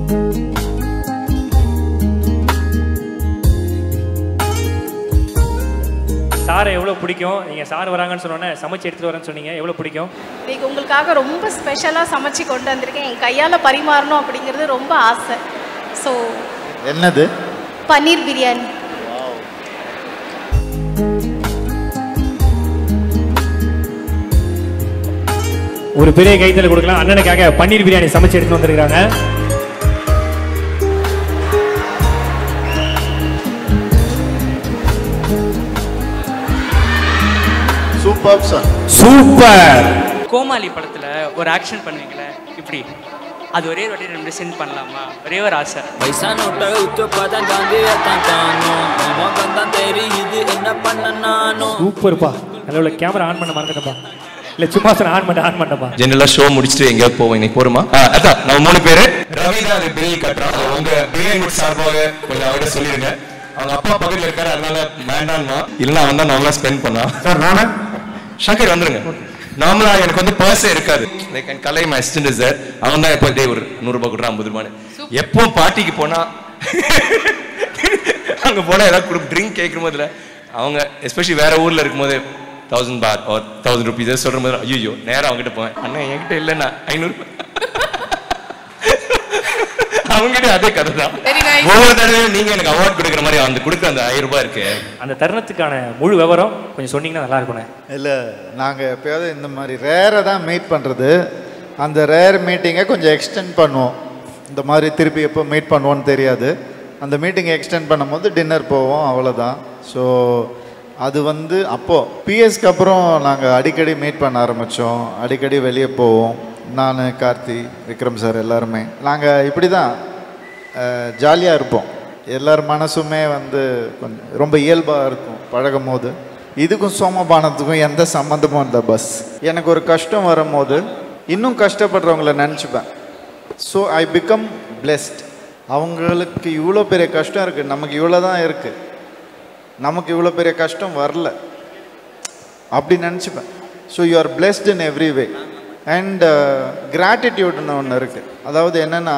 சாரை எவ்வளோ பிடிக்கும் நீங்கள் சார் வராங்கன்னு சொன்னோன்னே சமைச்சு எடுத்துகிட்டு வரேன்னு சொன்னீங்க எவ்வளோ பிடிக்கும் இன்னைக்கு உங்களுக்காக ரொம்ப ஸ்பெஷலாக சமைச்சு கொண்டு வந்திருக்கேன் என் கையால் பரிமாறணும் அப்படிங்கிறது ரொம்ப ஆசை ஸோ என்னது பன்னீர் பிரியாணி ஒரு பெரிய கைத்தல் கொடுக்கலாம் அண்ணனுக்காக பன்னீர் பிரியாணி சமைச்சு எடுத்துட்டு வந்திருக்காங்க சூப்பர் சார் சூப்பர் கோமாளி படத்தில் ஒரு ஆக்ஷன் பண்ணுவீங்களே இப்படி அது ஒரே ஒரு வாட்டி ரெண்டு சென்ட் பண்ணலாமா ஒரே ஒரு ஆசை பைசா நோட்டை உத்து பார்த்தா காந்தியத்தான் காணும் மோகம் தான் தெரியுது என்ன பண்ண நானும் சூப்பர்ப்பா நல்ல கேமரா ஆன் பண்ண மறந்துட்டப்பா இல்லை சும்மா சார் ஆன் பண்ண ஆன் பண்ணப்பா ஜெனரலா ஷோ முடிச்சுட்டு எங்கேயாவது போவோம் இன்னைக்கு போறோமா ஆ, அதான் நம்ம மூணு பேரு ரவி தான் அது பில் கட்டுறான் அது உங்க பிரியாணி சார்பாக கொஞ்சம் அவர்கிட்ட சொல்லிருங்க அவங்க அப்பா பக்கத்துல இருக்காரு அதனால வேண்டாம்னா இல்லைன்னா அவன் தான் நார்மலா ஸ்பெண்ட் பண்ணான் சார் நானே ஷங்கர் வந்துருங்க நார்மலா எனக்கு வந்து பர்ஸே இருக்காது லைக் என் கலை மை அசிஸ்டன்ட் சார் அவன் தான் எப்போ டே ஒரு நூறு ரூபாய் கொடுறான் ஐம்பது ரூபான்னு எப்போ பார்ட்டிக்கு போனா அங்க போனா ஏதாவது குரூப் ட்ரிங்க் கேட்கும் போதுல அவங்க எஸ்பெஷலி வேற ஊர்ல இருக்கும்போது தௌசண்ட் பார் ஒரு தௌசண்ட் ருபீஸ் சொல்ற போது ஐயோ நேரா அவங்ககிட்ட போவேன் அண்ணா என்கிட்ட இல்லைண்ணா ஐநூறு அவங்ககிட்ட அதே கதை தான் ஒவ்வொரு தடவையும் நீங்க எனக்கு அவார்ட் கொடுக்குற மாதிரி அந்த கொடுக்குற அந்த ஆயிரம் ரூபாய் இருக்கு அந்த தருணத்துக்கான முழு விவரம் கொஞ்சம் சொன்னீங்கன்னா நல்லா இருக்கும்ண்ணே இல்லை நாங்கள் எப்போயாவது இந்த மாதிரி ரேரை தான் மீட் பண்ணுறது அந்த ரேர் மீட்டிங்கை கொஞ்சம் எக்ஸ்டெண்ட் பண்ணுவோம் இந்த மாதிரி திருப்பி எப்போ மீட் பண்ணுவோன்னு தெரியாது அந்த மீட்டிங்கை எக்ஸ்டெண்ட் பண்ணும்போது டின்னர் போவோம் அவ்வளோதான் ஸோ அது வந்து அப்போது பிஎஸ்க்கு அப்புறம் நாங்கள் அடிக்கடி மீட் பண்ண ஆரம்பித்தோம் அடிக்கடி வெளியே போவோம் நான் கார்த்தி விக்ரம் சார் எல்லாருமே நாங்கள் இப்படி தான் ஜாலியாக இருப்போம் எல்லார் மனசுமே வந்து கொஞ்சம் ரொம்ப இயல்பாக இருக்கும் பழகும் போது இதுக்கும் சோமபானத்துக்கும் எந்த சம்மந்தமும் இல்லை பஸ் எனக்கு ஒரு கஷ்டம் வரும்போது இன்னும் கஷ்டப்படுறவங்கள நினச்சிப்பேன் ஸோ ஐ பிகம் பிளெஸ்ட் அவங்களுக்கு இவ்வளோ பெரிய கஷ்டம் இருக்குது நமக்கு இவ்வளோ தான் இருக்குது நமக்கு இவ்வளோ பெரிய கஷ்டம் வரல அப்படி நினச்சிப்பேன் so you are blessed in every way and கிராட்டிடியூட்னு ஒன்று இருக்குது அதாவது என்னென்னா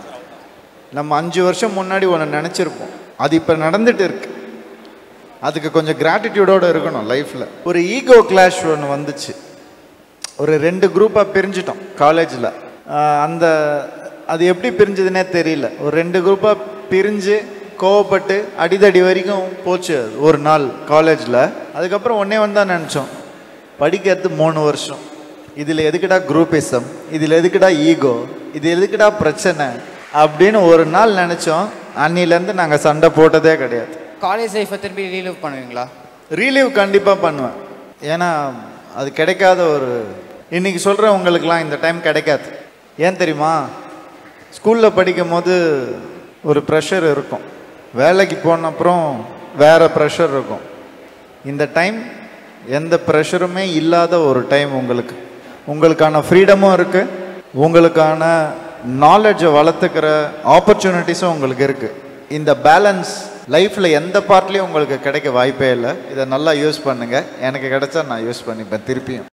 நம்ம அஞ்சு வருஷம் முன்னாடி ஒன்று நினச்சிருப்போம் அது இப்போ நடந்துட்டு இருக்கு அதுக்கு கொஞ்சம் கிராட்டிடியூடோடு இருக்கணும் லைஃப்பில் ஒரு ஈகோ கிளாஷ் ஒன்று வந்துச்சு ஒரு ரெண்டு குரூப்பாக பிரிஞ்சிட்டோம் காலேஜில் அந்த அது எப்படி பிரிஞ்சதுன்னே தெரியல ஒரு ரெண்டு குரூப்பாக பிரிஞ்சு கோவப்பட்டு அடிதடி வரைக்கும் போச்சு அது ஒரு நாள் காலேஜில் அதுக்கப்புறம் ஒன்றே ஒன்று தான் நினச்சோம் படிக்கிறது மூணு வருஷம் இதில் எதுக்குடா குரூப்பிசம் இதில் எதுக்குடா ஈகோ இது எதுக்குடா பிரச்சனை அப்படின்னு ஒரு நாள் நினச்சோம் அன்னிலேருந்து நாங்கள் சண்டை போட்டதே கிடையாது காலேஜ் லைஃப்பை திரும்பி ரீலீவ் பண்ணுவீங்களா ரீலீவ் கண்டிப்பாக பண்ணுவேன் ஏன்னா அது கிடைக்காத ஒரு இன்னைக்கு சொல்கிற உங்களுக்குலாம் இந்த டைம் கிடைக்காது ஏன் தெரியுமா ஸ்கூலில் படிக்கும் போது ஒரு ப்ரெஷர் இருக்கும் வேலைக்கு போன அப்புறம் வேறு ப்ரெஷர் இருக்கும் இந்த டைம் எந்த ப்ரெஷருமே இல்லாத ஒரு டைம் உங்களுக்கு உங்களுக்கான ஃப்ரீடமும் இருக்குது உங்களுக்கான நாலேஜை வளர்த்துக்கிற ஆப்பர்ச்சுனிட்டிஸும் உங்களுக்கு இருக்குது இந்த பேலன்ஸ் லைஃப்பில் எந்த பார்ட்லேயும் உங்களுக்கு கிடைக்க வாய்ப்பே இல்லை இதை நல்லா யூஸ் பண்ணுங்கள் எனக்கு கிடைச்சா நான் யூஸ் பண்ணிப்பேன் திருப்பியும்